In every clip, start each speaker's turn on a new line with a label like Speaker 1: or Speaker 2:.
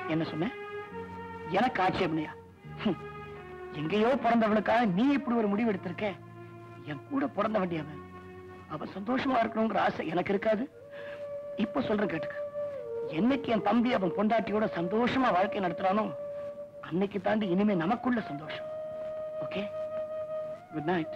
Speaker 1: என்ன சொன்ன எனக்கு ஆட்சேபனையா ஹம். எங்கேயோ பிறந்தவளுக்காக நீ இப்படி ஒரு முடிவு எடுத்திருக்க என் கூட பிறந்த வேண்டியவன் அவன் சந்தோஷமா இருக்கணுங்கிற ஆசை எனக்கு இருக்காது இப்ப சொல்றேன் கேட்டுக்க என்னைக்கு என் தம்பி அவன் பொண்டாட்டியோட சந்தோஷமா வாழ்க்கை நடத்துறானோ அன்னைக்கு தாண்டி இனிமே நமக்குள்ள சந்தோஷம் okay good night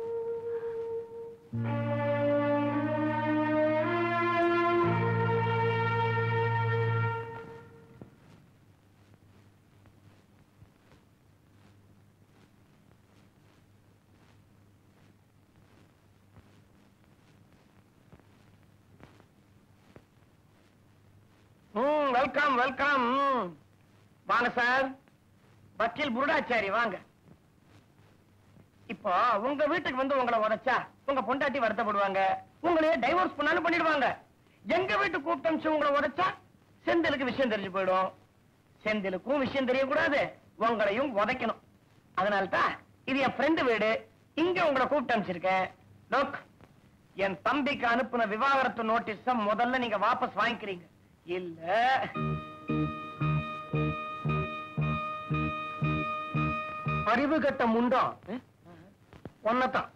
Speaker 1: hmm welcome welcome வாங்க சார் வக்கீல் புருடாச்சாரி வாங்க இப்போ உங்க வீட்டுக்கு வந்து உங்களை உதைச்சா உங்க பொண்டாட்டி வருத்தப்படுவாங்க உங்களையே டைவோர்ஸ் பண்ணாலும் பண்ணிடுவாங்க எங்க வீட்டு கூப்பிட்டு உங்களை உதைச்சா செந்திலுக்கு விஷயம் தெரிஞ்சு போயிடும் செந்திலுக்கும் விஷயம் தெரியக்கூடாது உங்களையும் உதைக்கணும் அதனால தான் இது என் ஃப்ரெண்டு வீடு இங்க உங்களை கூப்பிட்டு அனுப்பிச்சிருக்கேன் லோக் என் தம்பிக்கு அனுப்புன விவாகரத்து நோட்டீஸ முதல்ல நீங்க வாபஸ் வாங்கிக்கிறீங்க இல்ல அறிவு கட்ட முண்டம் ஒன்னதான்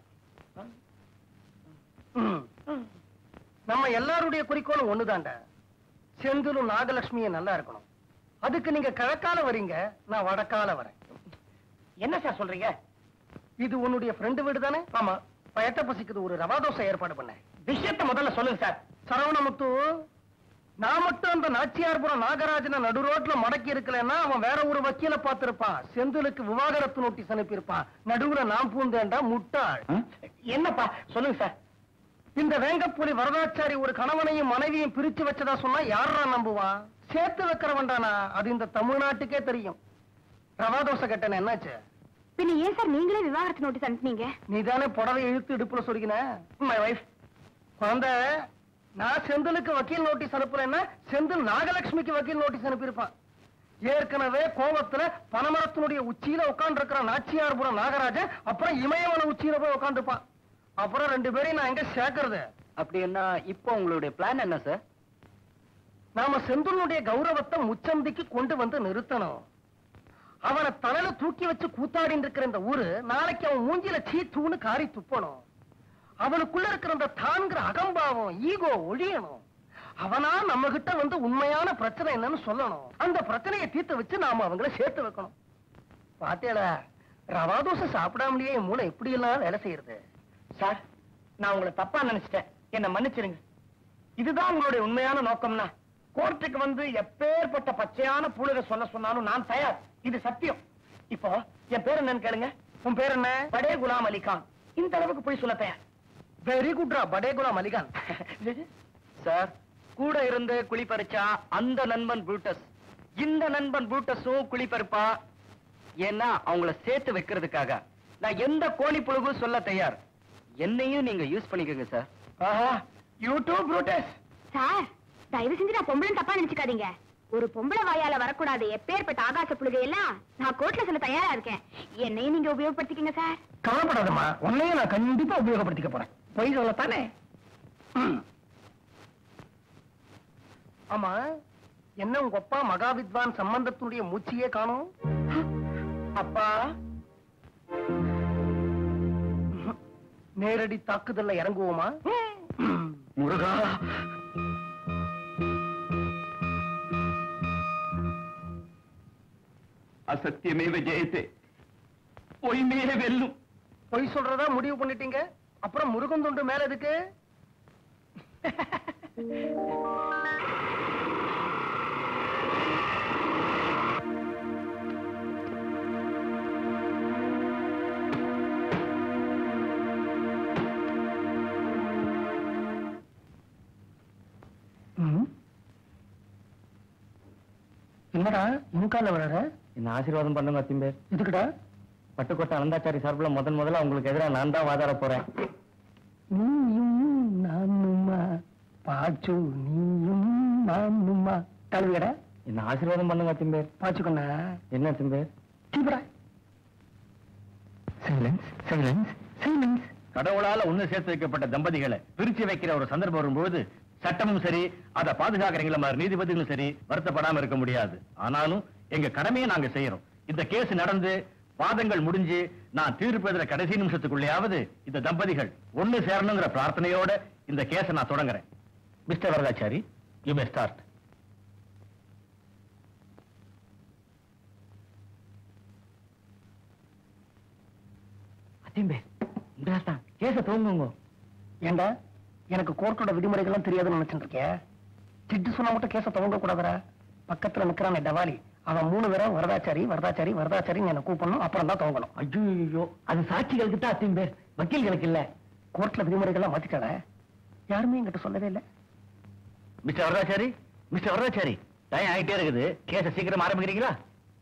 Speaker 1: நம்ம எல்லாருடைய குறிக்கோளும் ஒண்ணுதான்டா செந்திலும் நாகலட்சுமியும் நல்லா இருக்கணும் அதுக்கு நீங்க கிழக்கால வரீங்க நான் வடக்கால வரேன் என்ன சார் சொல்றீங்க இது உன்னுடைய ஃப்ரெண்டு வீடு தானே ஆமா பயத்த பசிக்குது ஒரு ரவா தோசை ஏற்பாடு பண்ண விஷயத்தை முதல்ல சொல்லுங்க சார் சரவணமுத்து நான் மட்டும் அந்த நாச்சியார்புரம் நாகராஜனை நடு ரோட்ல மடக்கி இருக்கலன்னா அவன் வேற ஒரு வக்கீல பார்த்திருப்பான் செந்திலுக்கு விவாகரத்து நோட்டீஸ் அனுப்பியிருப்பான் நடுவுல நான் பூந்தேன்டா முட்டாள் என்னப்பா சொல்லுங்க சார் இந்த வேங்கப்புலி வரதாச்சாரி ஒரு கணவனையும் மனைவியும் பிரிச்சு வச்சதா சொன்னா யாரா நம்புவான் சேர்த்து வைக்கிறவன்டானா அது இந்த தமிழ்நாட்டுக்கே தெரியும் ரவா தோசை கட்டண என்னாச்சு
Speaker 2: பின்ன ஏன் சார் நீங்களே விவாகரத்து நோட்டீஸ் அனுப்புனீங்க
Speaker 1: நீதானே புடவை இழுத்து இடுப்புல சொருகின மை வைஃப் குழந்தை நான் செந்திலுக்கு வக்கீல் நோட்டீஸ் அனுப்புறேன்னா செந்தில் நாகலட்சுமிக்கு வக்கீல் நோட்டீஸ் அனுப்பியிருப்பான் ஏற்கனவே கோவத்துல பனமரத்தினுடைய உச்சியில உட்கார்ந்து இருக்கிற நாச்சியார்புரம் நாகராஜன் அப்புறம் இமயமலை உச்சியில போய் உட்காந்துப்பான் அப்புறம் ரெண்டு பேரையும் நான் எங்க சேர்க்கறது
Speaker 3: அப்படி என்ன இப்போ உங்களுடைய பிளான் என்ன சார்
Speaker 1: நாம செந்திலுடைய கௌரவத்தை முச்சந்திக்கு கொண்டு வந்து நிறுத்தணும் அவனை தலையில தூக்கி வச்சு கூத்தாடின்னு இருக்கிற இந்த ஊரு நாளைக்கு அவன் மூஞ்சில சீ தூன்னு காரி துப்பணும் அவனுக்குள்ள இருக்கிற அந்த தான்கிற அகம்பாவம் ஈகோ ஒழியணும் அவனா நம்ம கிட்ட வந்து உண்மையான பிரச்சனை என்னன்னு சொல்லணும் அந்த பிரச்சனையை தீர்த்து வச்சு நாம அவங்கள சேர்த்து வைக்கணும் பாத்தியாடா ரவா தோசை சாப்பிடாமலேயே என் மூளை எப்படி எல்லாம் வேலை செய்யறது சார் நான் உங்களை தப்பா நினைச்சிட்டேன் என்ன மன்னிச்சிருங்க இதுதான் உங்களுடைய உண்மையான நோக்கம்னா கோர்ட்டுக்கு வந்து எப்பேற்பட்ட பச்சையான புழுக சொல்ல சொன்னாலும் நான் தயார் இது சத்தியம் இப்போ என் பேர் என்னன்னு கேளுங்க உன் பேர் என்ன படே குலாம் அலிகான் இந்த அளவுக்கு போய் சொல்ல தயார் வெரி குட்ரா படே குலாம் அலிகான்
Speaker 3: சார் கூட இருந்து குழி பறிச்சா அந்த நண்பன் ப்ரூட்டஸ் இந்த நண்பன் ப்ரூட்டஸும் குழி பறிப்பா ஏன்னா அவங்கள சேர்த்து வைக்கிறதுக்காக நான் எந்த கோழி புழுகும் சொல்ல தயார் என்னையும் நீங்க யூஸ் பண்ணிக்கோங்க சார்
Speaker 1: ஆஹா யூடியூப் ப்ரூட்டஸ்
Speaker 2: சார் தயவு செஞ்சு நான் பொம்பளை தப்பா நினைச்சுக்காதீங்க ஒரு பொம்பளை வாயால வரக்கூடாது எப்பேற்பட்ட ஆகாச புழுகை எல்லாம் நான் கோர்ட்ல சொல்ல தயாரா இருக்கேன் என்னையும் நீங்க உபயோகப்படுத்திக்கங்க சார்
Speaker 1: கவலைப்படாதம்மா உன்னையும் நான் கண்டிப்பா உபயோகப்படுத்திக்க போறேன் பொய் சொல்லத்தானே ம். ஆமா என்ன உங்க அப்பா மகாவித்வான் சம்பந்தத்தினுடைய மூச்சியே காணும் அப்பா நேரடி தாக்குதல்ல இறங்குவோமா
Speaker 3: முருகா அசத்தியமேவ ஜெயத்தே பொய்மையே வெல்லும்
Speaker 1: பொய் சொல்றதா முடிவு பண்ணிட்டீங்க அப்புறம் முருகன் தொண்டு மேல எதுக்கு ம். என்னடா முன்கால வளர
Speaker 3: என்ன ஆசீர்வாதம் பண்ணுங்க அத்திம்பேர்
Speaker 1: எதுக்குடா
Speaker 3: பட்டுக்கோட்டை அனந்தாச்சாரி சார்பில் முதன் முதல்ல உங்களுக்கு எதிராக நான் தான் வாதாட போறேன்
Speaker 1: நீயும் நானுமா பாச்சு நீயும் நானுமா தழுவியடா
Speaker 3: என்ன ஆசீர்வாதம் பண்ணுங்க அத்திம்பேர்
Speaker 1: பாச்சுக்கண்ணா
Speaker 3: என்ன அத்திம்பேர்
Speaker 1: சீப்பரா சைலன்ஸ் சைலன்ஸ் சைலன்ஸ்
Speaker 3: கடவுளால ஒண்ணு சேர்த்து வைக்கப்பட்ட தம்பதிகளை பிரிச்சு வைக்கிற ஒரு சந்தர்ப்பம் வரும்போது
Speaker 4: சட்டமும் சரி அதை பாதுகாக்கிறீங்களா மாதிரி நீதிபதிகளும் சரி வருத்தப்படாம இருக்க முடியாது ஆனாலும் எங்க கடமையை நாங்க செய்யறோம் இந்த கேஸ் நடந்து வாதங்கள் முடிஞ்சு நான் தீர்ப்பு எழுதுற கடைசி நிமிஷத்துக்குள்ளேயாவது இந்த தம்பதிகள் ஒண்ணு சேரணுங்கிற பிரார்த்தனையோட இந்த கேஸை நான் தொடங்குறேன் mister Varadachari you may start
Speaker 3: அதிம்பே இந்த கேச தூங்குங்க
Speaker 1: ஏண்டா எனக்கு கோர்ட்டோட விதிமுறைகள்லாம் தெரியாதுன்னு நினைச்சிட்டு இருக்கேன் சிட்டு சொன்னா மட்டும் கேஸ துவங்க கூடாதுடா பக்கத்துல நிக்கிறானே டவாலி அவன் மூணு பேரும் வரதாச்சாரி வரதாச்சாரி வரதாச்சாரி என்ன கூப்பிடணும் அப்புறம் தான் துவங்கணும்
Speaker 3: ஐயோ அது சாட்சிகளுக்கு தான் அத்திம்பே வக்கீல்களுக்கு இல்ல
Speaker 1: கோர்ட்ல விதிமுறைகள்லாம் மாத்திட்டாட யாருமே என்கிட்ட சொல்லவே இல்லை
Speaker 4: mister Varadachari mister Varadachari time ஆகிட்டே இருக்குது கேஸை சீக்கிரம் ஆரம்பிக்கிறீங்களா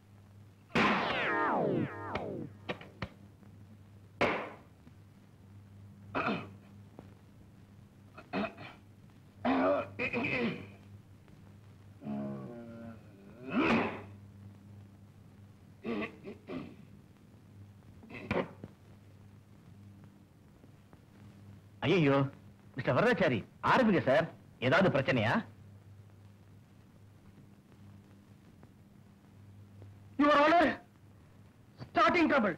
Speaker 4: ஐயோ மிஸ்டர் வரதாச்சாரி ஆரம்பிங்க சார் ஏதாவது பிரச்சனையா
Speaker 1: your honour starting trouble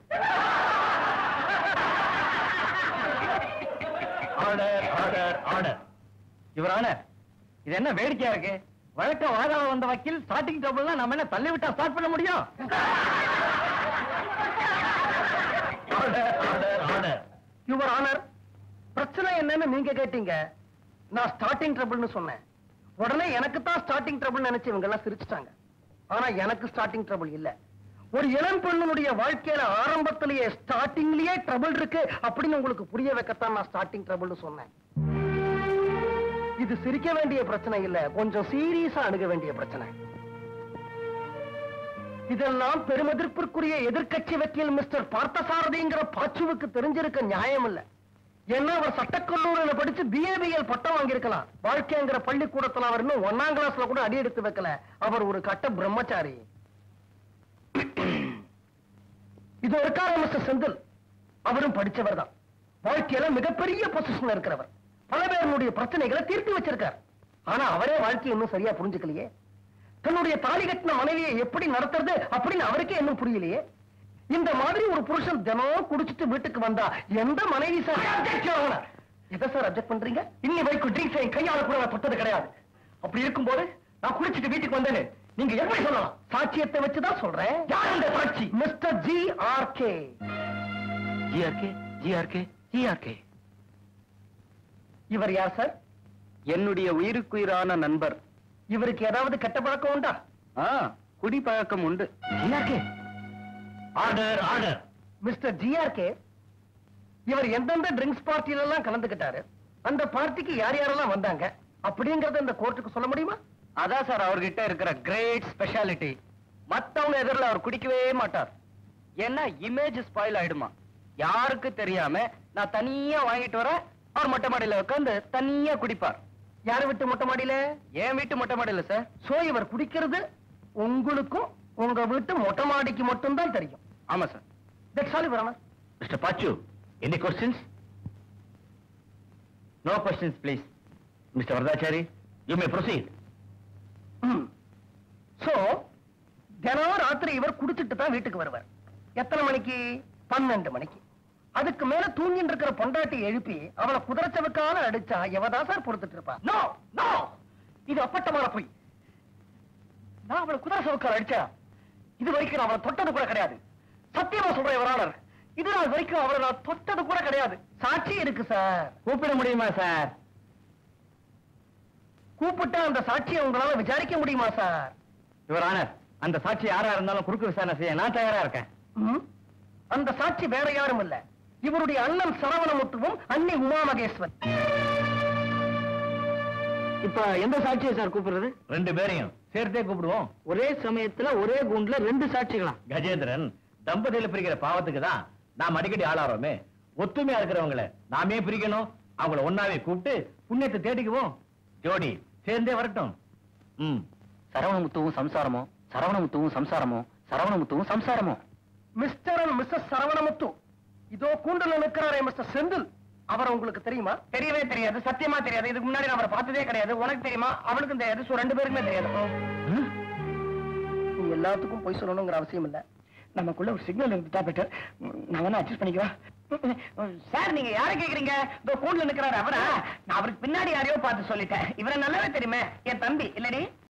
Speaker 4: order order order
Speaker 3: இவர் ஆனர் இது என்ன வேடிக்கையா இருக்கு வழக்க வாதாட வந்த வக்கீல் ஸ்டார்டிங் ட்ரபிள்னா நம்ம என்ன தள்ளி விட்டா ஸ்டார்ட் பண்ண முடியும்
Speaker 4: order order order
Speaker 1: your honour பிரச்சனை என்னன்னு நீங்க கேட்டீங்க நான் ஸ்டார்டிங் ட்ரபிள்னு சொன்னேன் உடனே எனக்கு தான் ஸ்டார்டிங் ட்ரபிள் நினைச்சு இவங்க எல்லாம் சிரிச்சிட்டாங்க ஆனா எனக்கு ஸ்டார்டிங் ட்ரபிள் இல்ல ஒரு இளம் பெண்ணுடைய வாழ்க்கையில ஆரம்பத்திலேயே ஸ்டார்டிங்லயே ட்ரபிள் இருக்கு அப்படின்னு உங்களுக்கு புரிய வைக்கத்தான் நான் ஸ்டார்டிங் ட்ரபிள்னு சொன்னேன் இது சிரிக்க வேண்டிய பிரச்சனை இல்ல கொஞ்சம் சீரியஸா அணுக வேண்டிய பிரச்சனை இதெல்லாம் பெருமதிப்பிற்குரிய எதிர்க்கட்சி வக்கீல் மிஸ்டர் பார்த்தசாரதிங்கிற பாச்சுவுக்கு தெரிஞ்சிருக்க நியாயம் இல்ல ஏன்னா அவர் சட்டக்கல்லூரியில படிச்சு பிஏபிஎல் பட்டம் வாங்கியிருக்கலாம் வாழ்க்கைங்கிற பள்ளிக்கூடத்துல அவர் இன்னும் ஒன்னாம் கிளாஸ்ல கூட அடி எடுத்து வைக்கல அவர் ஒரு கட்ட பிரம்மச்சாரி இது இருக்காரு மிஸ்டர் செந்தில் அவரும் படிச்சவர் தான் வாழ்க்கையில மிகப்பெரிய பொசிஷன்ல இருக்கிறவர் பல பேருடைய பிரச்சனைகளை தீர்த்து வச்சிருக்கார் ஆனா அவரே வாழ்க்கையை இன்னும் சரியா புரிஞ்சுக்கலையே தன்னுடைய தாலி கட்டின மனைவியை எப்படி நடத்துறது அப்படின்னு அவருக்கே இன்னும் புரியலையே இந்த மாதிரி ஒரு புருஷன் தினம் குடிச்சிட்டு வீட்டுக்கு வந்தா எந்த மனைவி சார் எதை சார் அப்செக்ட் பண்றீங்க இன்னி வரைக்கும் ட்ரிங்க்ஸ் என் கையால கூட நான் தொட்டது கிடையாது அப்படி இருக்கும்போது நான் குடிச்சிட்டு வீட்டுக்கு வந்தேன்னு நீங்க எப்படி சொல்லலாம் சாட்சியத்தை வச்சுதான் சொல்றேன் யார் இந்த சாட்சி mister G R K
Speaker 3: GRK GRK GRK
Speaker 1: இவர் யார் சார்
Speaker 3: என்னுடைய உயிருக்குயிரான நண்பர்
Speaker 1: இவருக்கு ஏதாவது கெட்ட பழக்கம் உண்டா
Speaker 3: ஆ குடிப்பழக்கம் உண்டு
Speaker 1: GRK
Speaker 4: order order
Speaker 1: mister GRK இவர் எந்தெந்த ட்ரிங்க்ஸ் பார்ட்டில எல்லாம் கலந்துக்கிட்டாரு அந்த பார்ட்டிக்கு யார் யாரெல்லாம் வந்தாங்க அப்படிங்கறத இந்த கோர்ட்டுக்கு சொல்ல முடியுமா
Speaker 3: அதான் சார் அவர்கிட்ட இருக்கிற கிரேட் ஸ்பெஷாலிட்டி மத்தவங்க எதிரில் அவர் குடிக்கவே மாட்டார் ஏன்னா இமேஜ் ஸ்பாயில் ஆயிடுமா யாருக்கு தெரியாம நான் தனியா வாங்கிட்டு வரேன் அவர் மொட்டை மாடியில உட்காந்து தனியா குடிப்பார்
Speaker 1: யாரை விட்டு மொட்டை மாடியில
Speaker 3: என் வீட்டு மொட்டை மாடியில சார்
Speaker 1: சோ இவர் குடிக்கிறது உங்களுக்கும் உங்க வீட்டு மொட்டை மாடிக்கு மட்டும்தான் தெரியும்
Speaker 3: ஆமா sir
Speaker 1: that's all your
Speaker 4: mister Pachu any questions
Speaker 3: no questions please
Speaker 4: mister Varadachari you may proceed
Speaker 1: so தினம் ராத்திரி இவர் குடிச்சிட்டு தான் வீட்டுக்கு வருவார் எத்தனை மணிக்கு பன்னெண்டு மணிக்கு அதுக்கு மேல தூங்கிட்டு இருக்கிற பொண்டாட்டி எழுப்பி அவளை குதிரைச்சவுக்கால அடிச்சா எவதான் சார் பொறுத்துட்டு இருப்பா நோ நோ இது அப்பட்டமான பொய் நான் அவளை குதிரை சவுக்கால அடிச்சா இது வரைக்கும் நான் அவளை தொட்டது கூட கிடையாது சத்தியமா சொல்றேன் இவராளர் இது நாள் வரைக்கும் அவளை நான் தொட்டது கூட கிடையாது சாட்சி இருக்கு சார்
Speaker 3: கூப்பிட முடியுமா சார்
Speaker 1: கூப்பிட்டா அந்த சாட்சியை உங்களால விசாரிக்க முடியுமா சார்
Speaker 3: யுவர் ஆனர் அந்த சாட்சி யாரா இருந்தாலும் குறுக்கு விசாரணை செய்ய நான் தயாரா இருக்கேன்
Speaker 1: ம்? அந்த சாட்சி வேற யாரும் இல்ல இவருடைய அண்ணன் சரவணமுத்துவும் அண்ணி உமா மகேஸ்வரன்
Speaker 3: இப்ப எந்த சாட்சியை சார் கூப்பிடுறது
Speaker 4: ரெண்டு பேரையும் சேர்த்தே கூப்பிடுவோம்
Speaker 3: ஒரே சமயத்துல ஒரே குண்டுல ரெண்டு சாட்சிகளா
Speaker 4: கஜேந்திரன் தம்பதியில பிரிக்கிற பாவத்துக்கு தான் நாம் அடிக்கடி ஆளாரோமே ஒத்துமையா இருக்கிறவங்கள நாமே பிரிக்கணும் அவங்கள ஒன்னாவே கூப்பிட்டு புண்ணியத்தை தேடிக்குவோம் ஜோடி சேர்ந்தே வரட்டும் ம்
Speaker 3: சரவணமுத்துவும் சம்சாரமோ சரவணமுத்துவும் சம்சாரமோ சரவணமுத்துவும் சம்சாரமோ
Speaker 1: மிஸ்டர் அண்ட் மிஸ்ஸஸ் சரவணமுத்து இதோ கூண்டல நிற்கிறாரே மிஸ்டர் செந்தில் அவர் உங்களுக்கு தெரியுமா
Speaker 3: தெரியவே தெரியாது சத்தியமா தெரியாது இதுக்கு முன்னாடி நான் அவரை பார்த்ததே கிடையாது உனக்கு தெரியுமா அவளுக்கும் தெரியாது சோ ரெண்டு பேருக்குமே தெரியாது
Speaker 1: நீ எல்லாத்துக்கும் போய் சொல்லணுங்கிற அவசியம் இல்ல
Speaker 3: நமக்குள்ள ஒரு சிக்னல் இருந்துட்டா பெட்டர் நான் வேணா அட்ஜஸ்ட் பண்ணிக்குவா சார் நீங்க யாரை கேக்குறீங்க இந்த கூண்டுல நிக்கிறாரு அவரா நான் அவருக்கு பின்னாடி யாரையோ பார்த்து சொல்லிட்டேன் இவரை நல்லாவே தெரியுமே என் தம்பி இல்லடி